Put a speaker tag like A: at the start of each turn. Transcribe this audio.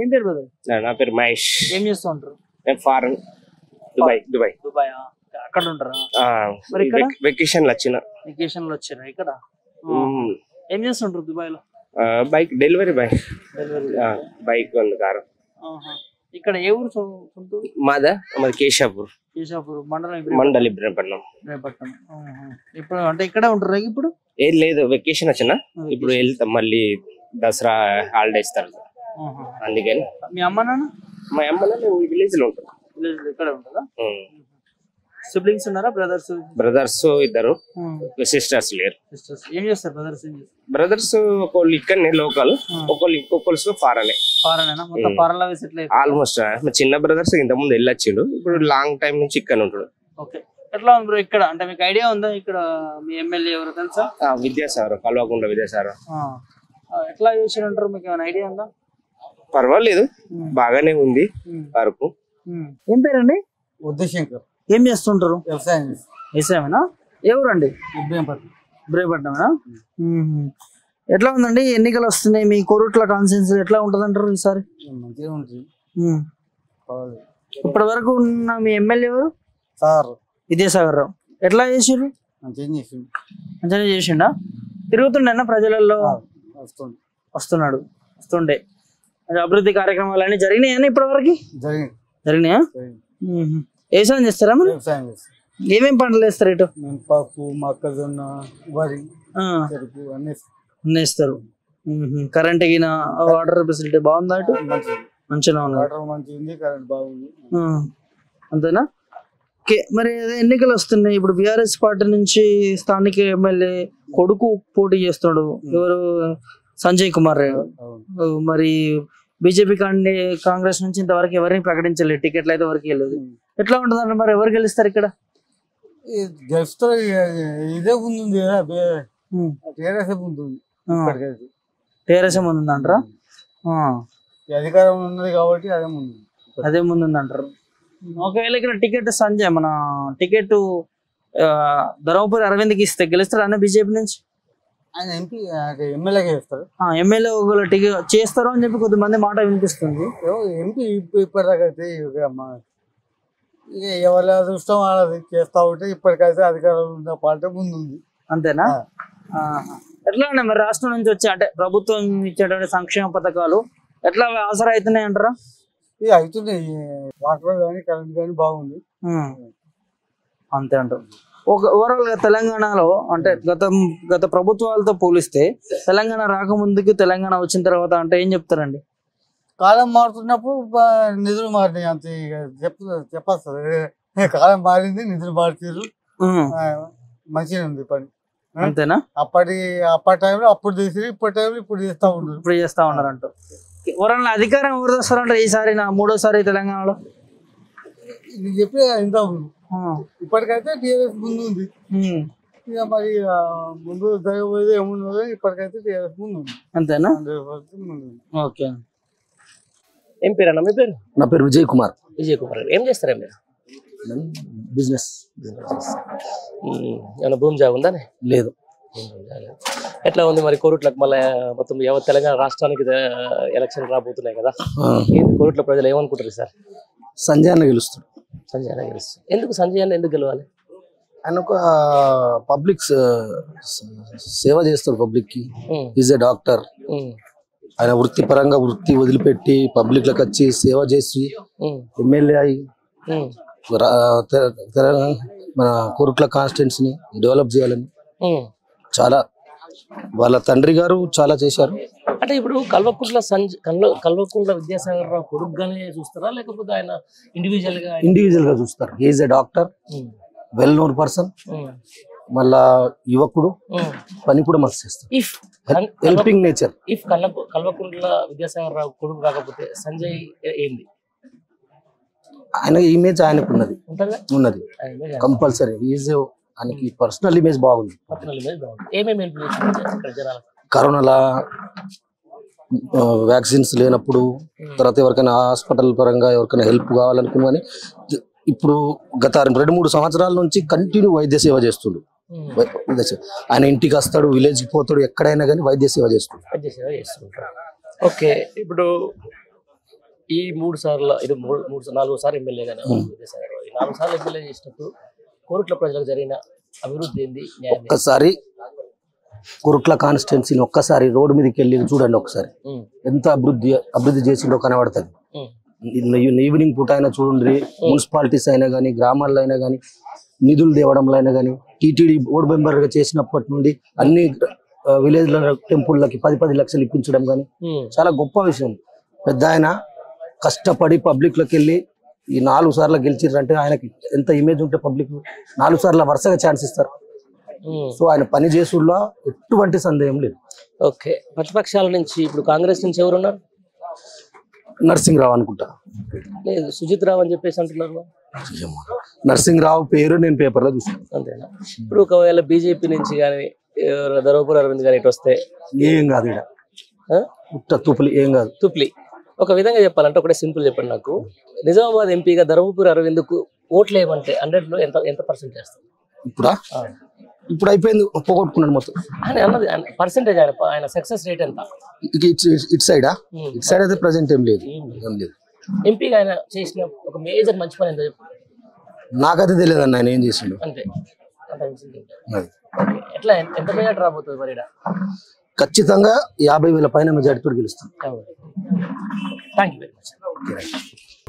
A: ఏం పేరు బ్రదర్
B: నా- నా పేరు మహేష్
A: ఏం చేస్తూ ఉంటారు
B: నేను ఫారెన్ దుబాయ్ దుబాయ్
A: దుబాయ్ అక్కడ ఉంటారా
B: ఆ,
A: మరి ఇక్కడ?
B: వెక్- వెకేషన్ లో వచ్చిన
A: వెకేషన్ లో వచ్చారా ఇక్కడ
B: మ్మ్.
A: ఏం చేస్తుంటారు దుబాయ్ లో
B: ఆ, బైక్ డెలివరీ బాయ్
A: డెలివరీ
B: ఆ, బైక్ ఉంది కారు
A: ఆహా. ఇక్కడ ఏ ఊరు సొ- సొంత ఊరు?
B: మాదా మాది కేశాపూర్
A: కేశాపూర్ మండలం
B: మండలి ఇబ్రహీంపట్నం
A: ఇబ్రహీంపట్నం ఆహా. ఇప్పుడు అంటే ఇక్కడే ఉంటారా ఇప్పుడు
B: ఏం లేదు వెకేషన్ వచ్చిన ఇప్పుడు వెళ్తాం మళ్ళీ దసరా హాలిడేస్ తర్వాత
A: ఆహా.
B: అందుకని
A: మీ అమ్మ నాన్న
B: మా అమ్మ మేము విలేజ్ లో ఉంటాం
A: విలేజ్ లో ఇక్కడే ఉంటుందా సిబ్లింగ్స్ ఉన్నారా బ్రదర్స్
B: బ్రదర్స్ ఇద్దరు సిస్టర్స్ లేరు
A: సిస్టర్స్ ఏం చేస్తారు బ్రదర్స్ ఏం చేస్తారు
B: బ్రదర్స్ ఒకళ్ళు ఇక్కడనే లోకల్ ఒకళ్ళు ఇంకొకళ్ళు ఫారెన్
A: ఫారెనేనా మొత్తం ఫారెన్ లో సెటిల్ అయిపోయి
B: ఆల్మోస్ట్ మా చిన్న బ్రదర్స్ ఇంత ముందు వెళ్ళొచ్చిండు ఇప్పుడు లాంగ్ టైం నుంచి ఇక్కడ ఉంటాడు
A: ఓకే ఎట్లా ఉంది బ్రో ఇక్కడ అంటే మీకు ఐడియా ఉందా ఇక్కడ మీ ఎమ్మెల్యే ఎవరు తెలుసా
B: ఆ, విద్యాసాగర్ కల్వకుండ విద్యాసాగర్
A: ఆ. ఆ, ఎట్లా చేసారు అంటారు మీకు ఏమైనా ఐడియా ఉందా
B: పర్వాలేదు బాగానే ఉంది
A: ఉమ్.
B: వరకు
A: ఉమ్. ఏం పేరండి
C: ఉద్దశంకర్
A: ఏం చేస్తుంటారు
C: వ్యవసాయం
A: వ్యవసాయమేనా ఎవరండి
C: ఇబ్రహీంపట్నం
A: ఇబ్రహీంపట్నమేనా మ్మ్. ఎట్లా ఉందండి ఎన్నికలు వస్తున్నాయి మీ కోరుట్ల కాన్సెన్స్ ఎట్లా ఉంటుంది అంటారు ఈసారి
C: మంచిగా ఉంటుంది
A: మ్మ్.
C: పర్వాలేదు.
A: ఇప్పటి వరకు ఉన్న మీ ఎమ్మెల్యే ఎవరు
C: సార్
A: విద్యాసాగర్ రావు ఎట్లా చేసిర్రు
C: మంచిగా చేసిండు
A: మంచిగా చేసిండా తిరుగుతుండేనా ప్రజలలో
C: వస్తుంది
A: వస్తున్నాడు వస్తుండే అది అభివృద్ధి కార్యక్రమాలు అన్ని జరిగినాయని ఇప్పటి వరకు
C: జరిగింది
A: జరిగినాయా
C: జరిగింది.
A: మ్మ్. వ్యవసాయం చేస్తారా మరి
C: వ్యవసాయం చేస్తాం
A: ఏమేం పంటలు వేస్తారు ఇటు
C: మినపప్పు మొక్కజొన్న వరి
A: ఆ,
C: చెరుకు అన్ని
A: అన్నీ వేస్తారు కరెంట్ గిన వాటర్ ఫెసిలిటీ బాగుందా ఇటు
C: మంచిది
A: మంచిగా ఉన్నది
C: వాటర్ మంచిగా ఉంది కరెంట్ బాగుంది
A: ఆ, అంతేనా ఓకే మరి అదే ఎన్నికలు వస్తున్నాయి ఇప్పుడు బీఆర్ఎస్ పార్టీ నుంచి స్థానిక ఎమ్మెల్యే కొడుకు పోటీ చేస్తున్నాడు ఎవరు సంజయ్ కుమార్
C: అవును
A: ఓ, మరి బీజేపీ కాండి కాంగ్రెస్ నుంచి ఇంతవరకు ఎవరిని ప్రకటించలేదు టికెట్లు అయితే ఎవరికి వెళ్ళలేదు ఎట్లా ఉంటుందంటే మరి ఎవరు గెలుస్తారు ఇక్కడ
C: ఈ గెలుస్తారు ఇదే ముందుంది కదా టీఆర్ఎస్ ముందుంది ఇప్పటికైతే
A: టీఆర్ఎస్ ముందుందంటారా ఆ,
C: ఈ అధికారం ఉన్నది కాబట్టి అదే ముందు
A: అదే ముందుందంటారు ఒకవేళ ఇక్కడ టికెట్ సంజయ్ మన టికెట్ ధర్మపురి అరవింద్కి ఇస్తే గెలుస్తారు అన్న బీజేపీ నుంచి
C: ఆయన ఎంపీ ఎమ్మెల్యేగా చేస్తారు
A: ఎమ్మెల్యే ఒకవేళ టికెట్ చేస్తారు అని చెప్పి కొద్దిమంది మాట వినిపిస్తుంది
C: ఎంపీ ఇప్పటిదాకా అయితే ఇక మా ఇక ఎవరి అదృష్టం వాళ్ళది చేస్తా ఉంటే ఇప్పటికైతే అధికారం ఉన్న పార్టీ ముందుంది
A: అంతేనా ఆహా. ఎట్లా ఉన్నాయి మరి రాష్ట్రం నుంచి వచ్చే అంటే ప్రభుత్వం ఇచ్చేటువంటి సంక్షేమ పథకాలు ఎట్లా ఆసరా అవుతున్నాయి అంటారా
C: ఇక అవుతున్నాయి వాటర్ కానీ కరెంట్ కానీ బాగుంది
A: ఉమ్. అంతే అంటారు ఒక ఓవరాల్ గా తెలంగాణలో అంటే గత గత ప్రభుత్వాలతో పోలిస్తే తెలంగాణ రాకముందుకు తెలంగాణ వచ్చిన తర్వాత అంటే ఏం చెప్తారండి
C: కాలం మారుతున్నప్పుడు బా- నిధులు మారినాయి అంతే ఇక చెప్ప చెప్పేస్తుంది కాలం మారింది నిధులు మారుతారు
A: ఉమ్.
C: మంచిగా ఉంది పని
A: అంతేనా
C: అప్పటి అప్పటి టైంలో అప్పుడు చేసి ఇప్పటి టైంలో ఇప్పుడు చేస్తా ఉండరు
A: ఇప్పుడు చేస్తా ఉన్నారు అంటూ ఓవరాల్ అధికారం ఎవరు వస్తారంటే ఈసారి నా మూడోసారి తెలంగాణలో
C: నీకు చెప్పి ఇంత ఉంది
A: ఉమ్.
C: ఇప్పటికైతే టీఆర్ఎస్ ముందు ఉంది
A: ఉమ్.
C: ఇక మరి ఆ, ముందు జరగబోయేది ఏముందో ఇప్పటికైతే టీఆర్ఎస్ ముందు ఉంది
A: అంతేనా
C: హండ్రెడ్ పర్సెంట్ ముందు ఉంది
A: ఓకే
B: ఏం పేరు అన్న మీ పేరు
D: నా పేరు విజయ్ కుమార్
B: విజయ్ కుమార్ గారు ఏం చేస్తారా మీరు
D: బిజినెస్
B: ఉమ్, ఏమైనా భూమి జాగా ఉందా
D: లేదు
B: ఎట్లా ఉంది మరి కోరుట్లకు మళ్ళీ మొత్తం యావత్ తెలంగాణ రాష్ట్రానికి ఎలక్షన్ రాబోతున్నాయి కదా
D: ఆ,
B: ఏంది కోరుట్ల ప్రజలు ఏమనుకుంటారు సార్
D: సంజయ్ అన్న గెలుస్తాడు
B: సంజయ్ అన్న గెలుస్తుంది ఎందుకు సంజయ్ అన్న ఎందుకు గెలవాలి
D: ఆయన ఒక పబ్లిక్ సేవ చేస్తాడు పబ్లిక్ కి
B: ఉమ్,
D: ఈజ్ ఎ డాక్టర్
B: ఉమ్,
D: ఆయన వృత్తిపరంగా వృత్తి వదిలిపెట్టి పబ్లిక్ లకు వచ్చి సేవ చేసి
B: ఉమ్,
D: ఎమ్మెల్యే అయి
B: ఉమ్,
D: రా- తె- తెలంగాణ మన కోరుట్ల కాన్స్టిట్యున్సీ ని డెవలప్ చేయాలని
B: ఉమ్.
D: చాలా వాళ్ళ తండ్రి గారు చాలా చేశారు
B: అంటే ఇప్పుడు కల్వకుంట్ల సంజయ్ కల్వ కల్వకుంట్ల విద్యాసాగర్ రావు కొడుకుగానే చూస్తారా లేకపోతే ఆయన ఇండివిజువల్ గా
D: ఇండివిజువల్ గా చూస్తారు is a doctor
B: um,
D: well known person
B: um,
D: మళ్ళా యువకుడు
B: ఉమ్.
D: పని కూడా మస్తు చేస్తారు
B: ఇఫ్ కన్-
D: helping nature
B: if Kalva Kalvakuntla Vidyasagar Rao కొడుకు కాకపోతే సంజయ్ ఏ- ఏంది
D: ఆయన ఇమేజ్ ఆయనకు ఉన్నది
B: ఉంటుందా
D: ఉన్నది
B: ఆయన మీద
D: కంపల్సరీ ఈజ్ ఆయనకి పర్సనల్ ఇమేజ్ బాగుంది
B: పర్సనల్ ఇమేజ్ బాగుంది ఏమేమి హెల్ప్ చేస్తుంది ఇక్కడ జనాలకు
D: కరోనాలా వ్యాక్సిన్స్ లేనప్పుడు తర్వాత ఎవరికైనా హాస్పిటల్ పరంగా ఎవరికైనా హెల్ప్ కావాలనుకున్నా కానీ ఇప్పుడు గత రెండు మూడు సంవత్సరాల నుంచి కంటిన్యూ వైద్య సేవ చేస్తుండు
B: ఉమ్,
D: వై- వైద్య సేవ. ఆయన ఇంటికి వస్తాడు విలేజ్కి పోతాడు ఎక్కడైనా కానీ వైద్య సేవ చేస్తుండు
B: వైద్య సేవ చేస్తుంటారు ఓకే ఇప్పుడు ఈ మూడు సార్లు ఇది మూడు మూడు నాలుగు సార్లు ఎమ్మెల్యేగానే విద్యాసాగర్ రావు. ఈ నాలుగు సార్లు ఎమ్మెల్యే చేసినప్పుడు కోరుట్ల ప్రజలకు జరిగిన అభివృద్ధి ఏంది న్యాయం ఏంది?
D: ఒక్కసారి కురుట్ల కాన్స్టిట్యున్సీని ఒక్కసారి రోడ్డు మీదకి వెళ్ళి చూడండి ఒకసారి
B: ఉమ్,
D: ఎంత అభివృద్ధి అభివృద్ధి చేసిండో కనబడుతుంది
B: ఉమ్,
D: ఈవినింగ్ పూట అయినా చూడండి మున్సిపాలిటీస్ అయినా కానీ గ్రామాల్లో అయినా కానీ నిధులు తేవడంలో అయినా కానీ టీటీడీ బోర్డు మెంబర్ గా చేసినప్పటి నుండి అన్ని విలేజ్ టెంపుల్లకి పది పది లక్షలు ఇప్పించడం కానీ
B: ఉమ్,
D: చాలా గొప్ప విషయం పెద్ద ఆయన కష్టపడి పబ్లిక్ లోకి వెళ్ళి ఈ నాలుగు సార్లు గెలిచిర్రంటే ఆయనకి ఎంత ఇమేజ్ ఉంటే పబ్లిక్ నాలుగు సార్లు వరుసగా ఛాన్స్ ఇస్తారు
B: ఉమ్.
D: సో ఆయన పని చేసుడులో ఎటువంటి సందేహం లేదు
B: ఓకే ప్రతిపక్షాల నుంచి ఇప్పుడు కాంగ్రెస్ నుంచి ఎవరున్నారు
D: నరసింహరావు అనుకుంటా
B: లేదు సుజిత్ రావు అని చెప్పేసి అంటున్నారు
D: నరసింహరావు పేరు నేను పేపర్లో చూసాను
B: అంతేనా ఇప్పుడు ఒకవేళ బీజేపీ నుంచి కానీ ధర్మపురి అరవింద్ గారు ఇటు వస్తే
D: ఏం కాదు ఇక్కడ
B: ఆ?
D: ఉత్త తుపులి ఏం కాదు
B: తుప్లి ఒక విధంగా చెప్పాలంటే ఒకటే సింపుల్ చెప్పండి నాకు నిజామాబాద్ ఎంపీగా ధర్మపురి అరవింద్కు ఓట్లు వేయమంటే హండ్రెడ్ లో ఎంత ఎంత పర్సెంట్ చేస్తారు
D: ఇప్పుడా ఇప్పుడు అయిపోయింది పోగొట్టుకున్నాడు మొత్తం
B: ఆయన అన్నది పర్సెంటేజ్ ఆయన ఆయన సక్సెస్ రేట్ ఎంత
D: ఇక ఇటు ఇటు సైడా
B: ఉమ్.
D: ఇటు సైడ్ అయితే ప్రజెంట్ ఏం లేదు ఏం లేదు
B: ఎంపీగా ఆయన చేసిన ఒక మేజర్ మంచి పని ఎంత చెప్పు
D: నాకైతే తెలియదు అన్న ఆయన ఏం చేసిండు
B: అంతే అంత మించింది ఏం లేదు.
D: అది
B: ఓకే. ఎట్లా ఎంత- ఎంత మెజార్టీ రాబోతుంది మరి ఈడ?
D: ఖచ్చితంగా యాభై వేల పైన మెజార్టీతో గెలుస్తాం
B: thank you very much
D: okay right